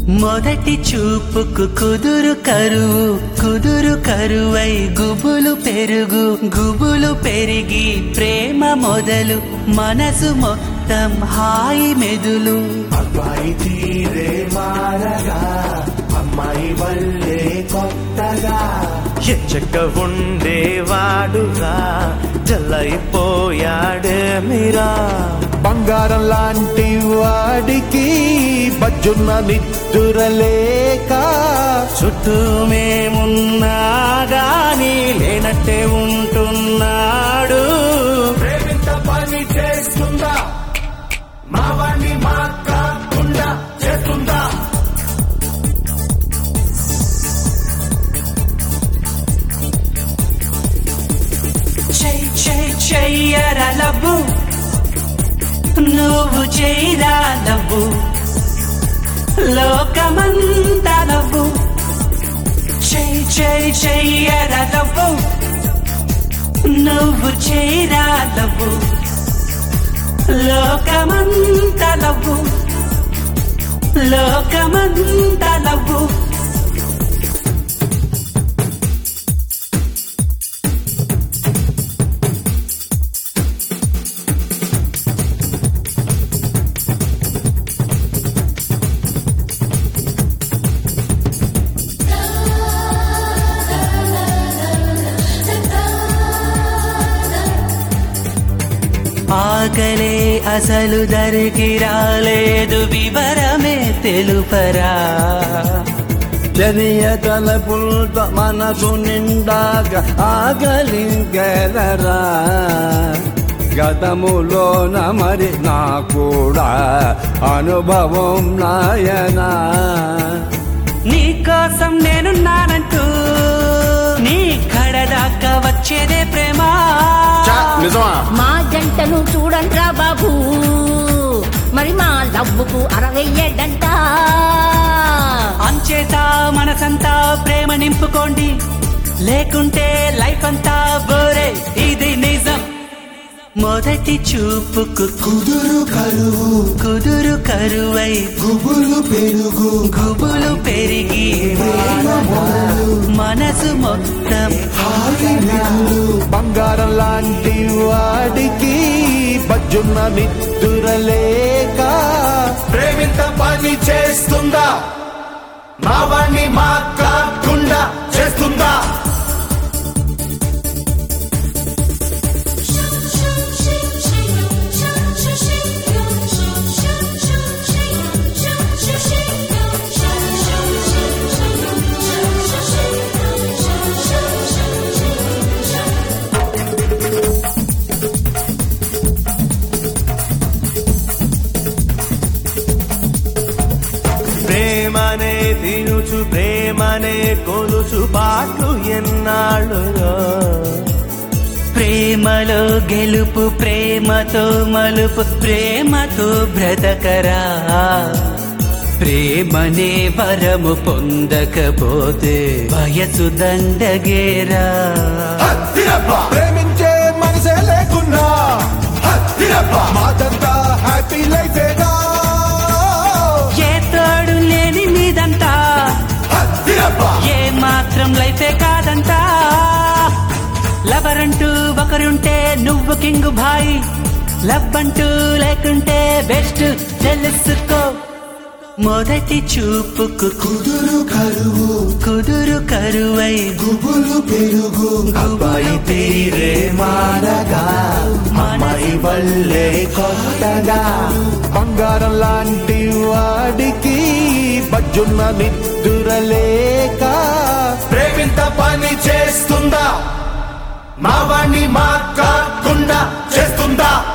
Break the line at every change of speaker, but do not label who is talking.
మొదటి చూపుకు కుదురు కరువు కుదురు కరువై గుబులు పెరుగు గుబులు పెరిగి ప్రేమ మొదలు మనసు మొత్తం హాయి మెదులు
అబ్బాయి తీరే మారగా అమ్మాయి వల్లే కొత్తగా ఎచ్చక ఉండేవాడుగా జల్లైపోయాడే మీరా బంగారం లాంటి వాడికి బజ్జున్న నిద్దురలేక చుట్టూ మేమున్నా గాని లేనట్టే ఉంటున్నాడు ప్రేమింత పని చేస్తుందా మా వాణ్ణి మా కాకుండా చేస్తుందా
చెయ్ చెయ్ చెయ్యర లవ్వు నువ్వు చెయ్యరా లవ్వు లోకమంతా లవ్వు చెయ్ చెయ్ చెయ్యర లవ్వు నువ్వు చెయ్యరా లవ్వు లోకమంతా లవ్వు లోకమంతా లవ్వు ఆకలే అసలు దరికి రాలేదు వివరమే తెలుపరా
చెరియ తలపుల్త మనసు నిండాగా ఆగలింకెలరా గతములోన మరి నా కూడా అనుభవం నాయనా
నీకోసం నేనున్నానంటూ నీ కడదాకా వచ్చేదే ప్రేమ
నిజమా
మా జంటను చూడండిరా బాబు మరి మా లవ్వుకు అరవై ఏడంట
అంచేత మనసంతా ప్రేమ నింపుకోండి లేకుంటే లైఫ్ అంతా బోరే ఇది నిజం మొదటి చూపుకు
కుదురు కరువు
కుదురు కరువై
గుబులు పెరుగు
గుబులు పెరిగి మనసు మొత్తం
బంగారం లాంటి వాడికి బజ్జున్న నిద్దురలేక ప్రేమింత పని చేస్తుందా మా వాణ్ణి మా కాకుండా చేస్తుందా ప్రేమనే తినుచు ప్రేమనే కొలుచు పాటలు ఎన్నాళ్ళు
ప్రేమలో గెలుపు ప్రేమతో మలుపు ప్రేమతో బ్రతకరా ప్రేమనే వరము పొందకపోతే వయసు దండగేరా
ప్రేమించే మనసే లేకున్నా మాదంతా హ్యాపీ లైఫేగా
ఏ తోడు లేని మీదంతా ఏ మాత్రం లైఫే కాదంతా లవర్ అంటూ ఒకరుంటే నువ్వు కింగ్ భాయ్ లవ్ అంటూ లేకుంటే బెస్ట్ తెలుసుకో మొదటి చూపుకు
కుదురు కరువు
కుదురు కరువై
గుబులు పెరుగు అబ్బాయి తీరే మారగా అమ్మాయి వల్లే కొత్తగా బంగారం లాంటి వాడికి బజ్జున్న నిద్దురలేక ప్రేమింత పని చేస్తుందా మా వాణ్ణి మా కాకుండా చేస్తుందా